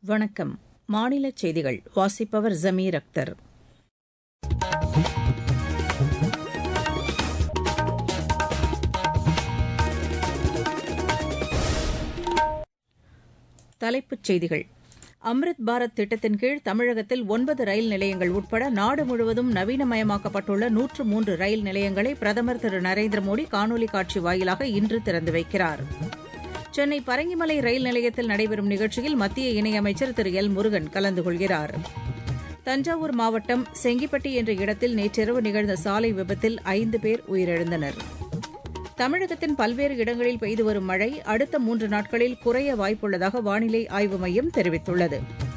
வணக்கம் மாநில செய்திகள் வாசிப்பவர் ஜமீர் அக்தர் தலைப்புச் செய்திகள் அம்ரித் பாரத் திட்டத்தின் கீழ் தமிழகத்தில் ஒன்பது ரயில் நிலையங்கள் உட்பட நாடு முழுவதும் நவீனமயமாக்கப்பட்டுள்ள நூற்று மூன்று ரயில் நிலையங்களை பிரதமர் திரு நரேந்திர மோடி காணொலி காட்சி வாயிலாக இன்று திறந்து வைக்கிறார் சென்னை பரங்கிமலை ரயில் நிலையத்தில் நடைபெறும் நிகழ்ச்சியில் மத்திய இணையமைச்சர் திரு எல் முருகன் கலந்து கொள்கிறார் தஞ்சாவூர் மாவட்டம் செங்கிப்பட்டி என்ற இடத்தில் நேற்றிரவு நிகழ்ந்த சாலை விபத்தில் ஐந்து பேர் உயிரிழந்தனர் தமிழகத்தின் பல்வேறு இடங்களில் பெய்து வரும் மழை அடுத்த மூன்று நாட்களில் குறைய வாய்ப்புள்ளதாக வானிலை ஆய்வு மையம் தெரிவித்துள்ளது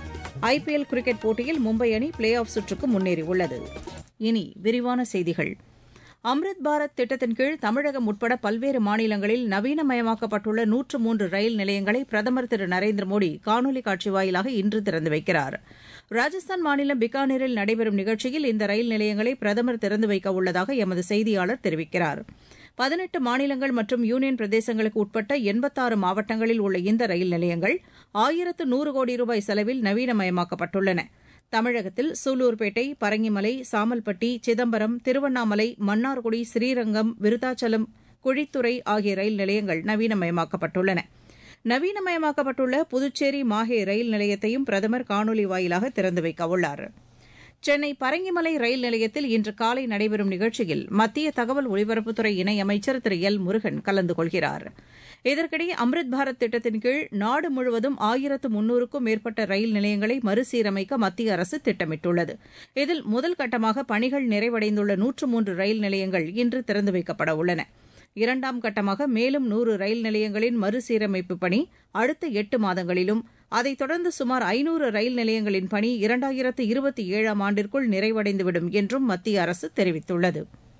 ஐபிஎல் கிரிக்கெட் போட்டியில் மும்பை அணி பிளே ஆஃப் சுற்றுக்கு முன்னேறியுள்ளது இனி விரிவான செய்திகள் அம்ரித் பாரத் திட்டத்தின் கீழ் தமிழகம் உட்பட பல்வேறு மாநிலங்களில் நவீனமயமாக்கப்பட்டுள்ள நூற்று மூன்று ரயில் நிலையங்களை பிரதமர் திரு நரேந்திர மோடி காணொலி காட்சி வாயிலாக இன்று திறந்து வைக்கிறார் ராஜஸ்தான் மாநிலம் பிகானீரில் நடைபெறும் நிகழ்ச்சியில் இந்த ரயில் நிலையங்களை பிரதமர் திறந்து வைக்க உள்ளதாக எமது செய்தியாளர் தெரிவிக்கிறார் பதினெட்டு மாநிலங்கள் மற்றும் யூனியன் பிரதேசங்களுக்கு உட்பட்ட எண்பத்தாறு மாவட்டங்களில் உள்ள இந்த ரயில் நிலையங்கள் ஆயிரத்து நூறு கோடி ரூபாய் செலவில் நவீனமயமாக்கப்பட்டுள்ளன தமிழகத்தில் சூலூர்பேட்டை பரங்கிமலை சாமல்பட்டி சிதம்பரம் திருவண்ணாமலை மன்னார்குடி ஸ்ரீரங்கம் விருத்தாச்சலம் குழித்துறை ஆகிய ரயில் நிலையங்கள் நவீனமயமாக்கப்பட்டுள்ளன நவீனமயமாக்கப்பட்டுள்ள புதுச்சேரி மாஹே ரயில் நிலையத்தையும் பிரதமர் காணொலி வாயிலாக திறந்து வைக்கவுள்ளார் சென்னை பரங்கிமலை ரயில் நிலையத்தில் இன்று காலை நடைபெறும் நிகழ்ச்சியில் மத்திய தகவல் ஒலிபரப்புத்துறை இணையமைச்சர் திரு எல் முருகன் கலந்து கொள்கிறார் இதற்கிடையே அம்ரித் பாரத் திட்டத்தின் கீழ் நாடு முழுவதும் ஆயிரத்து முன்னூறுக்கும் மேற்பட்ட ரயில் நிலையங்களை மறுசீரமைக்க மத்திய அரசு திட்டமிட்டுள்ளது இதில் முதல் கட்டமாக பணிகள் நிறைவடைந்துள்ள நூற்று மூன்று ரயில் நிலையங்கள் இன்று திறந்து வைக்கப்பட உள்ளன இரண்டாம் கட்டமாக மேலும் நூறு ரயில் நிலையங்களின் மறுசீரமைப்பு பணி அடுத்த எட்டு மாதங்களிலும் அதைத் தொடர்ந்து சுமார் ஐநூறு ரயில் நிலையங்களின் பணி இரண்டாயிரத்து இருபத்தி ஏழாம் ஆண்டிற்குள் நிறைவடைந்துவிடும் என்றும் மத்திய அரசு தெரிவித்துள்ளது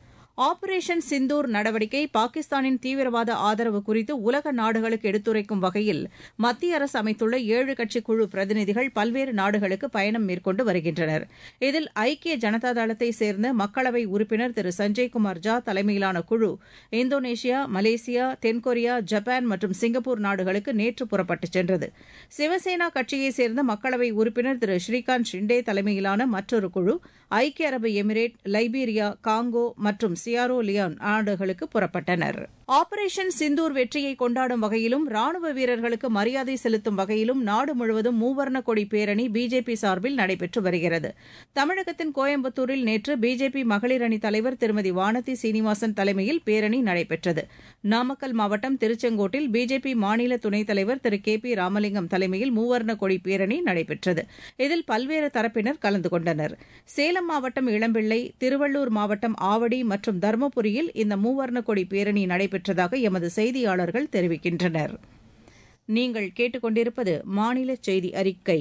ஆபரேஷன் சிந்தூர் நடவடிக்கை பாகிஸ்தானின் தீவிரவாத ஆதரவு குறித்து உலக நாடுகளுக்கு எடுத்துரைக்கும் வகையில் மத்திய அரசு அமைத்துள்ள ஏழு கட்சி குழு பிரதிநிதிகள் பல்வேறு நாடுகளுக்கு பயணம் மேற்கொண்டு வருகின்றனர் இதில் ஐக்கிய ஜனதா தளத்தை சேர்ந்த மக்களவை உறுப்பினர் திரு சஞ்சய்குமார் ஜா தலைமையிலான குழு இந்தோனேஷியா மலேசியா தென்கொரியா ஜப்பான் மற்றும் சிங்கப்பூர் நாடுகளுக்கு நேற்று புறப்பட்டுச் சென்றது சிவசேனா கட்சியைச் சேர்ந்த மக்களவை உறுப்பினர் திரு ஸ்ரீகாந்த் ஷிண்டே தலைமையிலான மற்றொரு குழு ஐக்கிய அரபு எமிரேட் லைபீரியா காங்கோ மற்றும் சியாரோ லியான் நாடுகளுக்கு புறப்பட்டனர் ஆபரேஷன் சிந்தூர் வெற்றியை கொண்டாடும் வகையிலும் ராணுவ வீரர்களுக்கு மரியாதை செலுத்தும் வகையிலும் நாடு முழுவதும் மூவர்ண கொடி பேரணி பிஜேபி சார்பில் நடைபெற்று வருகிறது தமிழகத்தின் கோயம்புத்தூரில் நேற்று பிஜேபி மகளிர் அணி தலைவர் திருமதி வானதி சீனிவாசன் தலைமையில் பேரணி நடைபெற்றது நாமக்கல் மாவட்டம் திருச்செங்கோட்டில் பிஜேபி மாநில துணைத் தலைவர் திரு கே பி ராமலிங்கம் தலைமையில் மூவர்ண கொடி பேரணி நடைபெற்றது இதில் பல்வேறு தரப்பினர் கலந்து கொண்டனர் சேலம் மாவட்டம் இளம்பிள்ளை திருவள்ளூர் மாவட்டம் ஆவடி மற்றும் தருமபுரியில் இந்த மூவர்ண கொடி பேரணி நடைபெற்றதாக எமது செய்தியாளர்கள் தெரிவிக்கின்றனர் நீங்கள் கேட்டுக்கொண்டிருப்பது மாநில செய்தி அறிக்கை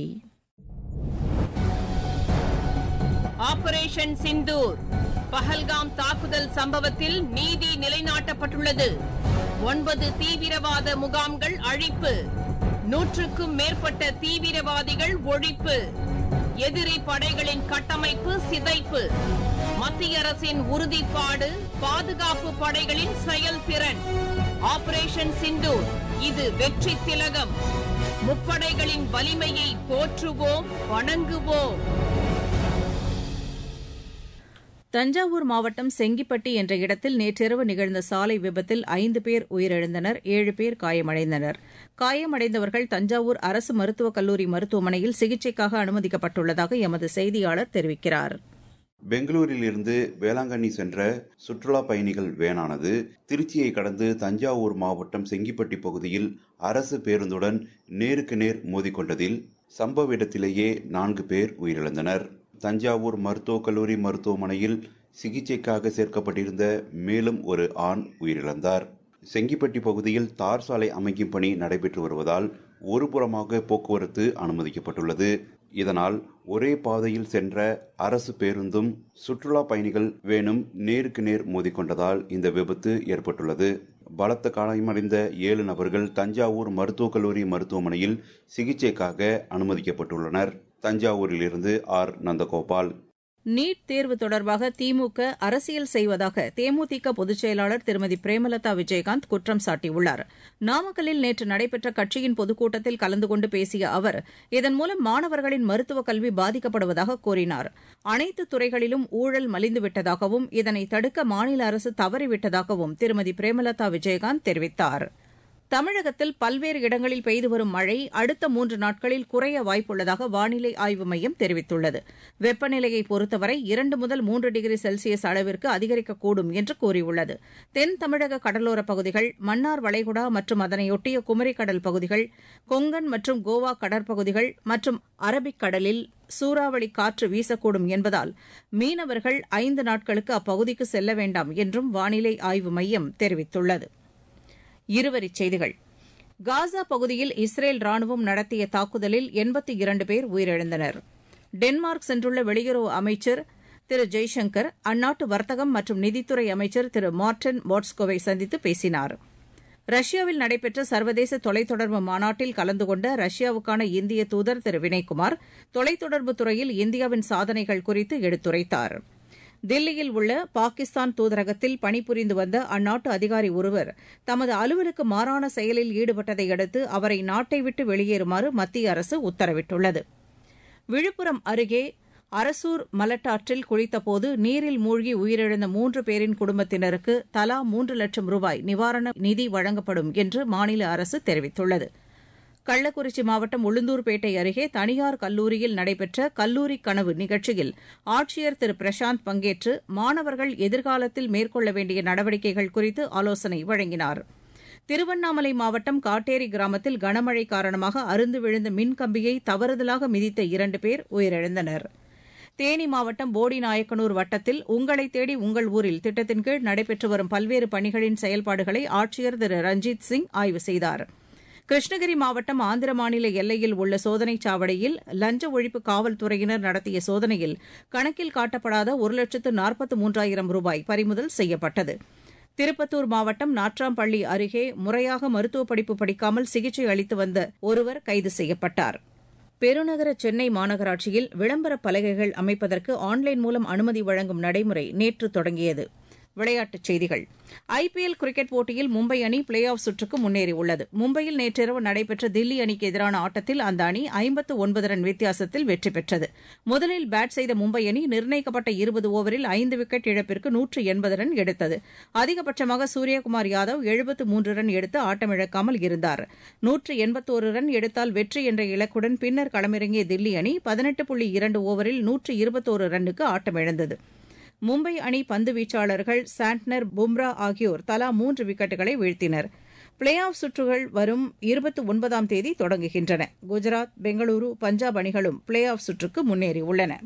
ஆபரேஷன் சிந்தூர் பஹல்காம் தாக்குதல் சம்பவத்தில் நீதி நிலைநாட்டப்பட்டுள்ளது ஒன்பது தீவிரவாத முகாம்கள் அழிப்பு நூற்றுக்கும் மேற்பட்ட தீவிரவாதிகள் ஒழிப்பு எதிரி படைகளின் கட்டமைப்பு சிதைப்பு மத்திய அரசின் உறுதிப்பாடு பாதுகாப்பு படைகளின் செயல்திறன் ஆபரேஷன் சிந்தூர் இது வெற்றி திலகம் முப்படைகளின் வலிமையை போற்றுவோம் வணங்குவோம் தஞ்சாவூர் மாவட்டம் செங்கிப்பட்டி என்ற இடத்தில் நேற்றிரவு நிகழ்ந்த சாலை விபத்தில் ஐந்து பேர் உயிரிழந்தனர் ஏழு பேர் காயமடைந்தனர் காயமடைந்தவர்கள் தஞ்சாவூர் அரசு மருத்துவக் கல்லூரி மருத்துவமனையில் சிகிச்சைக்காக அனுமதிக்கப்பட்டுள்ளதாக எமது செய்தியாளர் தெரிவிக்கிறார் பெங்களூரில் இருந்து வேளாங்கண்ணி சென்ற சுற்றுலா பயணிகள் வேனானது திருச்சியை கடந்து தஞ்சாவூர் மாவட்டம் செங்கிப்பட்டி பகுதியில் அரசு பேருந்துடன் நேருக்கு நேர் மோதிக்கொண்டதில் சம்பவ இடத்திலேயே நான்கு பேர் உயிரிழந்தனர் தஞ்சாவூர் மருத்துவக் கல்லூரி மருத்துவமனையில் சிகிச்சைக்காக சேர்க்கப்பட்டிருந்த மேலும் ஒரு ஆண் உயிரிழந்தார் செங்கிப்பட்டி பகுதியில் தார் சாலை அமைக்கும் பணி நடைபெற்று வருவதால் ஒருபுறமாக போக்குவரத்து அனுமதிக்கப்பட்டுள்ளது இதனால் ஒரே பாதையில் சென்ற அரசு பேருந்தும் சுற்றுலா பயணிகள் வேணும் நேருக்கு நேர் மோதிக்கொண்டதால் இந்த விபத்து ஏற்பட்டுள்ளது பலத்த காயமடைந்த ஏழு நபர்கள் தஞ்சாவூர் மருத்துவக் கல்லூரி மருத்துவமனையில் சிகிச்சைக்காக அனுமதிக்கப்பட்டுள்ளனர் தஞ்சாவூரிலிருந்து ஆர் நந்தகோபால் நீட் தேர்வு தொடர்பாக திமுக அரசியல் செய்வதாக தேமுதிக பொதுச் செயலாளர் திருமதி பிரேமலதா விஜயகாந்த் குற்றம் சாட்டியுள்ளார் நாமக்கல்லில் நேற்று நடைபெற்ற கட்சியின் பொதுக்கூட்டத்தில் கலந்து கொண்டு பேசிய அவர் இதன் மூலம் மாணவர்களின் மருத்துவக் கல்வி பாதிக்கப்படுவதாக கூறினார் அனைத்து துறைகளிலும் ஊழல் மலிந்துவிட்டதாகவும் இதனை தடுக்க மாநில அரசு தவறிவிட்டதாகவும் திருமதி பிரேமலதா விஜயகாந்த் தெரிவித்தாா் தமிழகத்தில் பல்வேறு இடங்களில் பெய்து வரும் மழை அடுத்த மூன்று நாட்களில் குறைய வாய்ப்புள்ளதாக வானிலை ஆய்வு மையம் தெரிவித்துள்ளது வெப்பநிலையை பொறுத்தவரை இரண்டு முதல் மூன்று டிகிரி செல்சியஸ் அளவிற்கு அதிகரிக்கக்கூடும் என்று கூறியுள்ளது தென் தமிழக கடலோரப் பகுதிகள் மன்னார் வளைகுடா மற்றும் அதனையொட்டிய குமரிக்கடல் பகுதிகள் கொங்கன் மற்றும் கோவா கடற்பகுதிகள் மற்றும் அரபிக்கடலில் சூறாவளி காற்று வீசக்கூடும் என்பதால் மீனவர்கள் ஐந்து நாட்களுக்கு அப்பகுதிக்கு செல்ல வேண்டாம் என்றும் வானிலை ஆய்வு மையம் தெரிவித்துள்ளது இருவரிச் செய்திகள் காசா பகுதியில் இஸ்ரேல் ராணுவம் நடத்திய தாக்குதலில் எண்பத்தி இரண்டு பேர் உயிரிழந்தனர் டென்மார்க் சென்றுள்ள வெளியுறவு அமைச்சர் திரு ஜெய்சங்கர் அந்நாட்டு வர்த்தகம் மற்றும் நிதித்துறை அமைச்சர் திரு மார்டன் வாட்ஸ்கோவை சந்தித்து பேசினார் ரஷ்யாவில் நடைபெற்ற சர்வதேச தொலைத்தொடர்பு மாநாட்டில் கலந்து கொண்ட ரஷ்யாவுக்கான இந்திய தூதர் திரு வினய்குமார் தொலைத்தொடர்பு துறையில் இந்தியாவின் சாதனைகள் குறித்து எடுத்துரைத்தாா் தில்லியில் உள்ள பாகிஸ்தான் தூதரகத்தில் பணிபுரிந்து வந்த அந்நாட்டு அதிகாரி ஒருவர் தமது அலுவலுக்கு மாறான செயலில் ஈடுபட்டதை அடுத்து அவரை நாட்டை விட்டு வெளியேறுமாறு மத்திய அரசு உத்தரவிட்டுள்ளது விழுப்புரம் அருகே அரசூர் மலட்டாற்றில் குளித்தபோது நீரில் மூழ்கி உயிரிழந்த மூன்று பேரின் குடும்பத்தினருக்கு தலா மூன்று லட்சம் ரூபாய் நிவாரண நிதி வழங்கப்படும் என்று மாநில அரசு தெரிவித்துள்ளது கள்ளக்குறிச்சி மாவட்டம் உளுந்தூர்பேட்டை அருகே தனியார் கல்லூரியில் நடைபெற்ற கல்லூரி கனவு நிகழ்ச்சியில் ஆட்சியர் திரு பிரசாந்த் பங்கேற்று மாணவர்கள் எதிர்காலத்தில் மேற்கொள்ள வேண்டிய நடவடிக்கைகள் குறித்து ஆலோசனை வழங்கினார் திருவண்ணாமலை மாவட்டம் காட்டேரி கிராமத்தில் கனமழை காரணமாக அருந்து விழுந்த மின்கம்பியை தவறுதலாக மிதித்த இரண்டு பேர் உயிரிழந்தனர் தேனி மாவட்டம் போடிநாயக்கனூர் வட்டத்தில் உங்களை தேடி உங்கள் ஊரில் திட்டத்தின் கீழ் நடைபெற்று வரும் பல்வேறு பணிகளின் செயல்பாடுகளை ஆட்சியர் திரு ரஞ்சித் சிங் ஆய்வு செய்தாா் கிருஷ்ணகிரி மாவட்டம் ஆந்திர மாநில எல்லையில் உள்ள சோதனைச் சாவடியில் லஞ்ச ஒழிப்பு காவல்துறையினர் நடத்திய சோதனையில் கணக்கில் காட்டப்படாத ஒரு லட்சத்து நாற்பத்து மூன்றாயிரம் ரூபாய் பறிமுதல் செய்யப்பட்டது திருப்பத்தூர் மாவட்டம் நாட்ராம்பள்ளி அருகே முறையாக மருத்துவ படிப்பு படிக்காமல் சிகிச்சை அளித்து வந்த ஒருவர் கைது செய்யப்பட்டார் பெருநகர சென்னை மாநகராட்சியில் விளம்பர பலகைகள் அமைப்பதற்கு ஆன்லைன் மூலம் அனுமதி வழங்கும் நடைமுறை நேற்று தொடங்கியது விளையாட்டுச் செய்திகள் ஐபிஎல் கிரிக்கெட் போட்டியில் மும்பை அணி பிளே ஆஃப் சுற்றுக்கு முன்னேறியுள்ளது மும்பையில் நேற்றிரவு நடைபெற்ற தில்லி அணிக்கு எதிரான ஆட்டத்தில் அந்த அணி ஐம்பத்து ஒன்பது ரன் வித்தியாசத்தில் வெற்றி பெற்றது முதலில் பேட் செய்த மும்பை அணி நிர்ணயிக்கப்பட்ட இருபது ஓவரில் ஐந்து விக்கெட் இழப்பிற்கு நூற்று எண்பது ரன் எடுத்தது அதிகபட்சமாக சூரியகுமார் யாதவ் எழுபத்து மூன்று ரன் எடுத்து ஆட்டமிழக்காமல் இருந்தார் நூற்று எண்பத்தோரு ரன் எடுத்தால் வெற்றி என்ற இலக்குடன் பின்னர் களமிறங்கிய தில்லி அணி பதினெட்டு புள்ளி இரண்டு ஓவரில் நூற்று இருபத்தோரு ரன்னுக்கு ஆட்டமிழந்தது மும்பை அணி பந்து வீச்சாளர்கள் சாண்ட்னர் பும்ரா ஆகியோர் தலா மூன்று விக்கெட்டுகளை வீழ்த்தினர் பிளே ஆஃப் சுற்றுகள் வரும் இருபத்தி ஒன்பதாம் தேதி தொடங்குகின்றன குஜராத் பெங்களூரு பஞ்சாப் அணிகளும் பிளே ஆஃப் சுற்றுக்கு முன்னேறியுள்ளன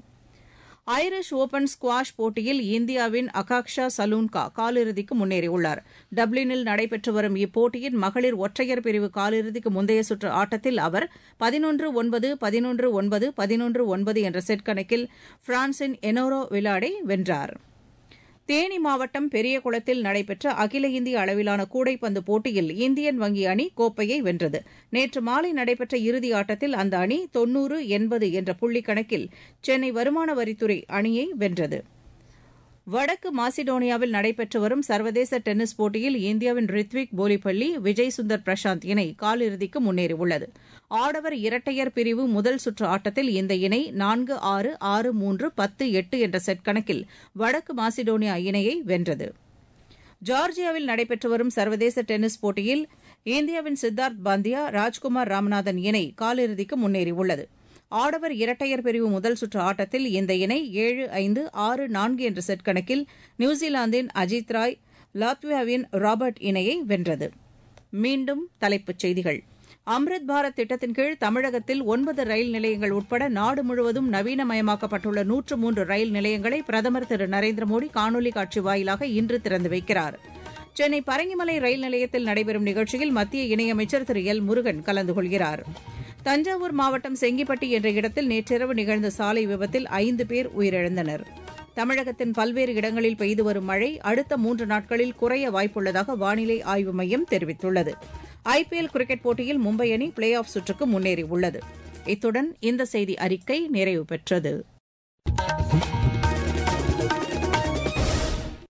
ஐரிஷ் ஓபன் ஸ்குவாஷ் போட்டியில் இந்தியாவின் அகாக்ஷா சலூன்கா காலிறுதிக்கு முன்னேறியுள்ளார் டப்ளினில் நடைபெற்று வரும் இப்போட்டியின் மகளிர் ஒற்றையர் பிரிவு காலிறுதிக்கு முந்தைய சுற்று ஆட்டத்தில் அவர் பதினொன்று ஒன்பது பதினொன்று ஒன்பது பதினொன்று ஒன்பது என்ற செட் கணக்கில் பிரான்சின் எனோரோ விலாடை வென்றார் தேனி மாவட்டம் பெரியகுளத்தில் நடைபெற்ற அகில இந்திய அளவிலான கூடைப்பந்து போட்டியில் இந்தியன் வங்கி அணி கோப்பையை வென்றது நேற்று மாலை நடைபெற்ற இறுதி ஆட்டத்தில் அந்த அணி தொன்னூறு எண்பது என்ற புள்ளி கணக்கில் சென்னை வருமான வரித்துறை அணியை வென்றது வடக்கு மாசிடோனியாவில் நடைபெற்று வரும் சர்வதேச டென்னிஸ் போட்டியில் இந்தியாவின் ரித்விக் போலிப்பள்ளி விஜய் சுந்தர் பிரசாந்த் இணை காலிறுதிக்கு முன்னேறியுள்ளது ஆடவர் இரட்டையர் பிரிவு முதல் சுற்று ஆட்டத்தில் இந்த இணை நான்கு ஆறு ஆறு மூன்று பத்து எட்டு என்ற செட் கணக்கில் வடக்கு மாசிடோனியா இணையை வென்றது ஜார்ஜியாவில் நடைபெற்று வரும் சர்வதேச டென்னிஸ் போட்டியில் இந்தியாவின் சித்தார்த் பாந்தியா ராஜ்குமார் ராமநாதன் இணை காலிறுதிக்கு முன்னேறியுள்ளது ஆடவர் இரட்டையர் பிரிவு முதல் சுற்று ஆட்டத்தில் இந்த இணை ஏழு ஐந்து ஆறு நான்கு என்ற செட் கணக்கில் நியூசிலாந்தின் அஜித் ராய் லாத்வியாவின் ராபர்ட் இணையை வென்றது மீண்டும் தலைப்புச் செய்திகள் அம்ரித் பாரத் திட்டத்தின் கீழ் தமிழகத்தில் ஒன்பது ரயில் நிலையங்கள் உட்பட நாடு முழுவதும் நவீனமயமாக்கப்பட்டுள்ள நூற்று மூன்று ரயில் நிலையங்களை பிரதமர் திரு நரேந்திர மோடி காணொலி காட்சி வாயிலாக இன்று திறந்து வைக்கிறார் சென்னை பரங்கிமலை ரயில் நிலையத்தில் நடைபெறும் நிகழ்ச்சியில் மத்திய இணையமைச்சர் திரு எல் முருகன் கலந்து கொள்கிறார் தஞ்சாவூர் மாவட்டம் செங்கிப்பட்டி என்ற இடத்தில் நேற்றிரவு நிகழ்ந்த சாலை விபத்தில் ஐந்து பேர் உயிரிழந்தனர் தமிழகத்தின் பல்வேறு இடங்களில் பெய்து வரும் மழை அடுத்த மூன்று நாட்களில் குறைய வாய்ப்புள்ளதாக வானிலை ஆய்வு மையம் தெரிவித்துள்ளது ஐபிஎல் கிரிக்கெட் போட்டியில் மும்பை அணி பிளே ஆஃப் சுற்றுக்கு முன்னேறியுள்ளது இத்துடன் இந்த செய்தி அறிக்கை நிறைவு பெற்றது